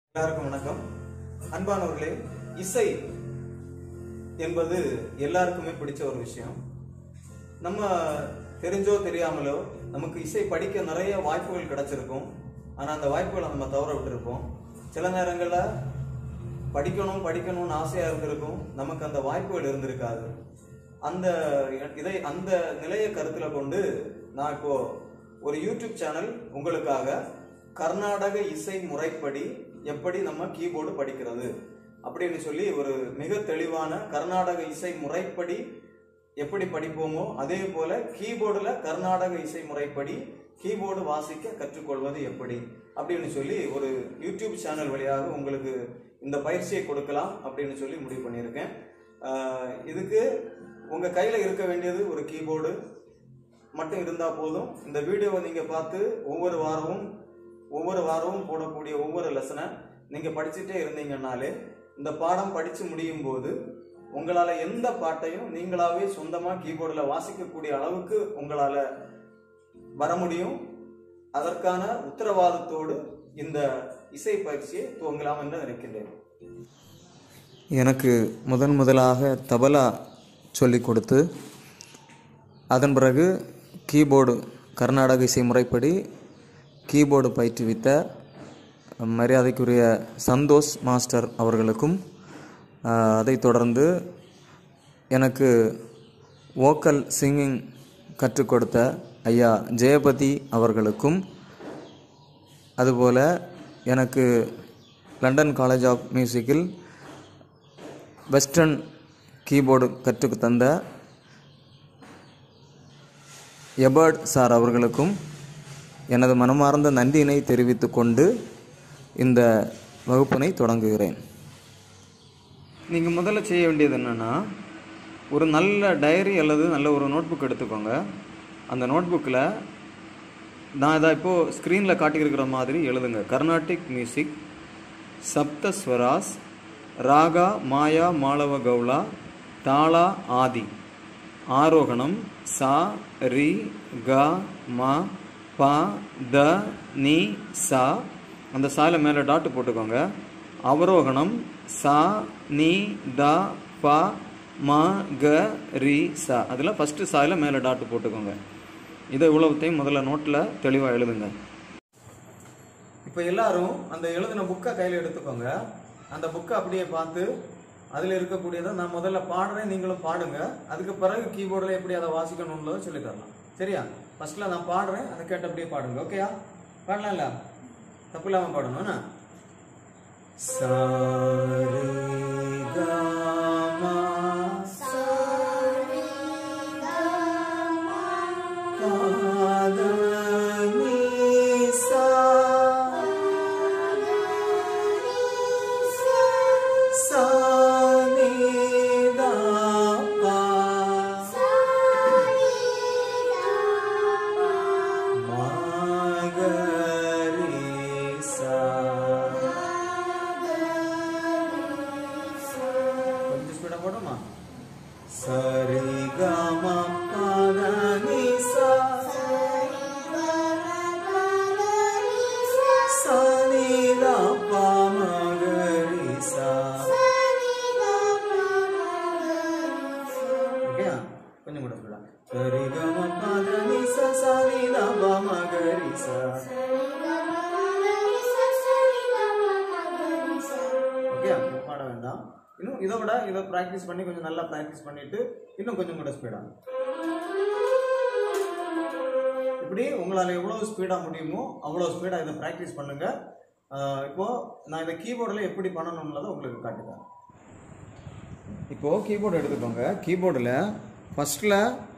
எல்லாருக்கும் வணக்கம் அன்பானவர்களே இசை என்பது எல்லாருக்குமே பிடிச்ச ஒரு விஷயம் நம்ம தெரிஞ்சோ தெரியாமலோ நமக்கு இசை படிக்க நிறைய வாய்ப்புகள் கிடைச்சிருக்கும் ஆனா அந்த வாய்ப்புகளை நம்ம தவற விட்டுருப்போம் சில நேரங்கள்ல படிக்கணும் படிக்கணும்னு ஆசையா இருந்திருக்கும் நமக்கு அந்த வாய்ப்புகள் இருந்திருக்காது அந்த இதை அந்த நிலையை கருத்துல கொண்டு நான் இப்போ ஒரு யூடியூப் சேனல் உங்களுக்காக கர்நாடக இசை முறைப்படி எப்படி நம்ம கீபோர்டு படிக்கிறது அப்படின்னு சொல்லி ஒரு மிக தெளிவான கர்நாடக இசை முறைப்படி எப்படி படிப்போமோ அதே போல கீபோர்டுல கர்நாடக இசை முறைப்படி கீபோர்டு வாசிக்க கற்றுக்கொள்வது எப்படி அப்படின்னு சொல்லி ஒரு யூடியூப் சேனல் வழியாக உங்களுக்கு இந்த பயிற்சியை கொடுக்கலாம் அப்படின்னு சொல்லி முடிவு பண்ணியிருக்கேன் ஆஹ் இதுக்கு உங்க கையில இருக்க வேண்டியது ஒரு கீபோர்டு மட்டும் இருந்தா போதும் இந்த வீடியோவை நீங்க பார்த்து ஒவ்வொரு வாரமும் ஒவ்வொரு வாரமும் போடக்கூடிய ஒவ்வொரு லெசனை நீங்க படிச்சுட்டே இருந்தீங்கன்னாலே இந்த பாடம் படிச்சு முடியும் போது உங்களால எந்த பாட்டையும் நீங்களாவே சொந்தமா கீபோர்டில் வாசிக்கக்கூடிய அளவுக்கு உங்களால வர முடியும் அதற்கான உத்தரவாதத்தோடு இந்த இசை பயிற்சியை துவங்கலாம் என்று நினைக்கின்றேன் எனக்கு முதன் முதலாக தபலா சொல்லிக் கொடுத்து அதன் பிறகு கீபோர்டு கர்நாடக இசை முறைப்படி கீபோர்டு பயிற்றுவித்த மரியாதைக்குரிய சந்தோஷ் மாஸ்டர் அவர்களுக்கும் ஆஹ், அதைத் தொடர்ந்து எனக்கு வோக்கல் சிங்கிங் கற்றுக் கொடுத்த ஐயா ஜெயபதி அவர்களுக்கும் அதுபோல் எனக்கு லண்டன் காலேஜ் ஆஃப் மியூசிக்கில் வெஸ்டர்ன் கீபோர்டு கற்றுக்கு தந்த எபர்ட் சார் அவர்களுக்கும் எனது மனமார்ந்த நன்றியினை தெரிவித்துக் கொண்டு இந்த வகுப்பினை தொடங்குகிறேன் நீங்கள் முதல்ல செய்ய வேண்டியது என்னென்னா ஒரு நல்ல டைரி அல்லது நல்ல ஒரு நோட்புக் எடுத்துக்கோங்க அந்த நோட்புக்கில் நான் இதை இப்போது ஸ்க்ரீனில் காட்டியிருக்கிற மாதிரி எழுதுங்க கர்நாடிக் மியூசிக் சப்தஸ்வராஸ் ராகா மாயா மாளவ கவுளா தாளா ஆதி ஆரோகணம் சா ரி க ம ப த நீ சா அந்த சால மேலே டாட்டு போட்டுக்கோங்க அவரோகணம் சா நீ த ப ம க ரி சா அதில் ஃபஸ்ட்டு சாயில மேலே டாட்டு போட்டுக்கோங்க இதை இவ்வளவுத்தையும் முதல்ல நோட்டில் தெளிவாக எழுதுங்க இப்போ எல்லாரும் அந்த எழுதின புக்கை கையில் எடுத்துக்கோங்க அந்த புக்கை அப்படியே பார்த்து அதில் இருக்கக்கூடியதை நான் முதல்ல பாடுறேன் நீங்களும் பாடுங்க அதுக்கு பிறகு கீபோர்டில் எப்படி அதை வாசிக்கணுன்றதை சொல்லி தரலாம் சரியா ஃபர்ஸ்ட்ல நான் பாடுறேன் அதை கேட்டு அப்படியே பாடுங்க ஓகேயா பாடலாம்ல தப்பு இல்லாமல் பாடணும் என்ன சாரி காமா கொஞ்சம் ஸ்பீடா போடுமா சரி கம பத நி சா சா நி த ப ம க ரி சா ஓகேயா கொஞ்சம் கூட ஸ்பீடா சரி கம பத நி சா சா நி த ப ம க ரி சா ஓகே பாட வேண்டாம் இன்னும் இதை விட இதை ப்ராக்டிஸ் பண்ணி கொஞ்சம் நல்லா ப்ராக்டிஸ் பண்ணிட்டு இன்னும் கொஞ்சம் கூட ஸ்பீடா இப்படி உங்களால் எவ்வளோ ஸ்பீடாக முடியுமோ அவ்வளோ ஸ்பீடாக இதை ப்ராக்டிஸ் பண்ணுங்க ஆஹ் இப்போ நான் இந்த கீபோர்டில் எப்படி பண்ணணும்ன்றதை உங்களுக்கு காட்டுறேன் இப்போ கீபோர்டு எடுத்துக்கோங்க கீபோர்டில் ஃபர்ஸ்ட்ல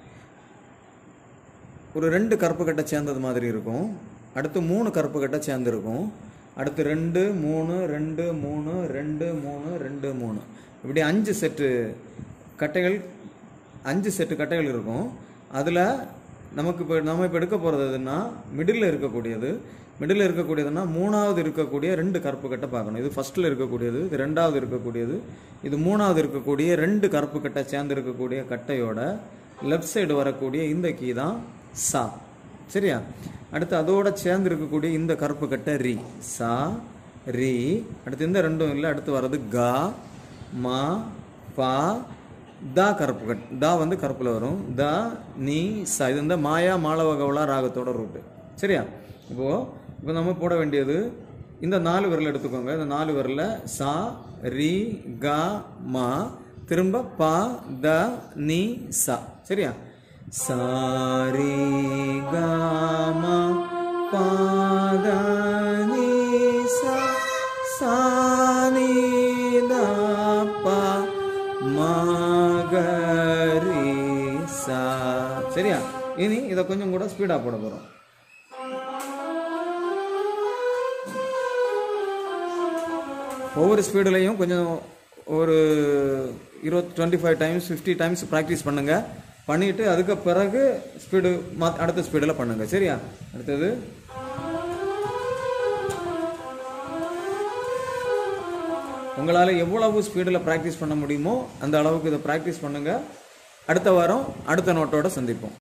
ஒரு ரெண்டு கருப்பு கட்டை சேர்ந்தது மாதிரி இருக்கும் அடுத்து மூணு கருப்பு கட்டை சேர்ந்துருக்கும் அடுத்து ரெண்டு மூணு ரெண்டு மூணு ரெண்டு மூணு ரெண்டு மூணு இப்படி அஞ்சு செட்டு கட்டைகள் அஞ்சு செட்டு கட்டைகள் இருக்கும் அதில் நமக்கு இப்போ நம்ம இப்போ எடுக்க போகிறது எதுன்னா மிடில் இருக்கக்கூடியது மிடில் இருக்கக்கூடியதுன்னா மூணாவது இருக்கக்கூடிய ரெண்டு கருப்பு கட்டை பார்க்கணும் இது ஃபர்ஸ்ட்டில் இருக்கக்கூடியது இது ரெண்டாவது இருக்கக்கூடியது இது மூணாவது இருக்கக்கூடிய ரெண்டு கருப்பு கட்டை சேர்ந்து இருக்கக்கூடிய கட்டையோட லெஃப்ட் சைடு வரக்கூடிய இந்த கீ தான் சா சரியா அடுத்து அதோட சேர்ந்து இருக்கக்கூடிய இந்த கருப்பு கட்டை ரி சா ரி அடுத்து இந்த ரெண்டும் இல்லை அடுத்து வர்றது கா மா பா தா கருப்பு கட் தா வந்து கருப்பில் வரும் த நீ சா இது இந்த மாயா மாளவ கவுளா ராகத்தோட ரூட்டு சரியா இப்போது இப்போ நம்ம போட வேண்டியது இந்த நாலு விரல் எடுத்துக்கோங்க இந்த நாலு விரல்ல சா ரி கா மா திரும்ப பா த நீ சா சரியா சா ரி கா மா பா த நீ சா சா நீ த பா மா க ரி சா சரியா இனி இதை கொஞ்சம் கூட ஸ்பீடாக போட போகிறோம் ஒவ்வொரு ஸ்பீடுலையும் கொஞ்சம் ஒரு இருபத்தி twenty five times fifty times practice பண்ணுங்க பண்ணிட்டு அதுக்கு பிறகு ஸ்பீடு மாத் அடுத்த ஸ்பீடில் பண்ணுங்க சரியா அடுத்தது உங்களால் எவ்வளவு ஸ்பீடில் ப்ராக்டிஸ் பண்ண முடியுமோ அந்த அளவுக்கு இதை ப்ராக்டிஸ் பண்ணுங்க அடுத்த வாரம் அடுத்த நோட்டோட சந்திப்போம்